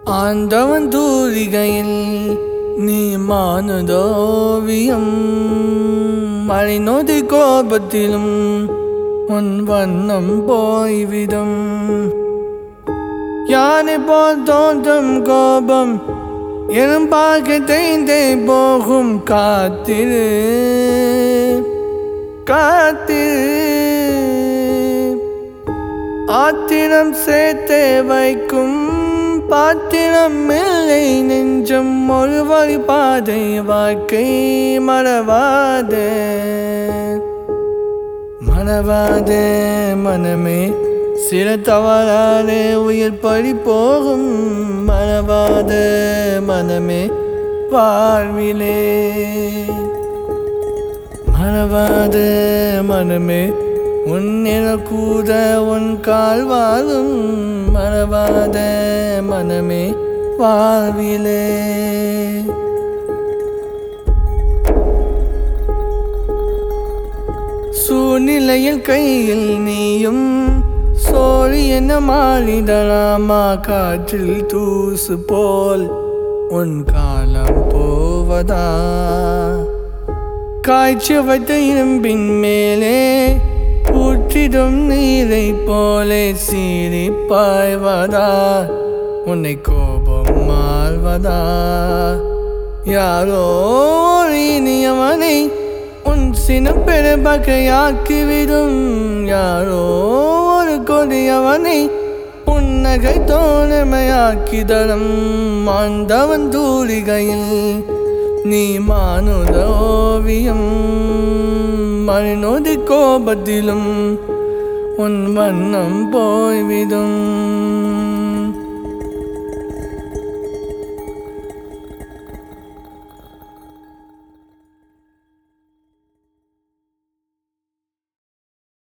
ஆண்டவன் தூரிகையில் நீ மானுதோவியம் மழை நொதி கோபத்திலும் உன் வண்ணம் போய்விடும் யானை போல் தோன்றும் கோபம் எனும் பார்க்க தேய்ந்தே போகும் காத்திரு காத்திரு ஆத்திரம் சேர்த்தே வைக்கும் பாத்திரம் இல்லை நெஞ்சம் ஒரு வழி பாதை வாழ்க்கை மறவாதே மறவாதே மனமே சில தவறாலே உயிர் பறி போகும் மறவாதே மனமே வாழ்விலே மறவாதே மனமே உன்னிற கூட உன் கால் வாழும் மறவாத மனமே வாழ்விலே சூழ்நிலையில் கையில் நீயும் சோழி என்ன மாறிடலாமா காற்றில் தூசு போல் உன் காலம் போவதா காய்ச்சி வைத்த இரும்பின் மேலே ஊற்றிடும் நீரை போலே சீறி பாய்வதா உன்னை கோபம் மாழ்வதா யாரோ ஒரு இனியவனை உன் சின பெரும்பகையாக்கிவிடும் யாரோ ஒரு கொடியவனை புன்னகை தோழமையாக்கி தரும் ஆண்டவன் தூரிகையில் நீ மானுட ஓவியம் மறுநொதி கோபத்திலும் உன் வண்ணம் போய்விடும்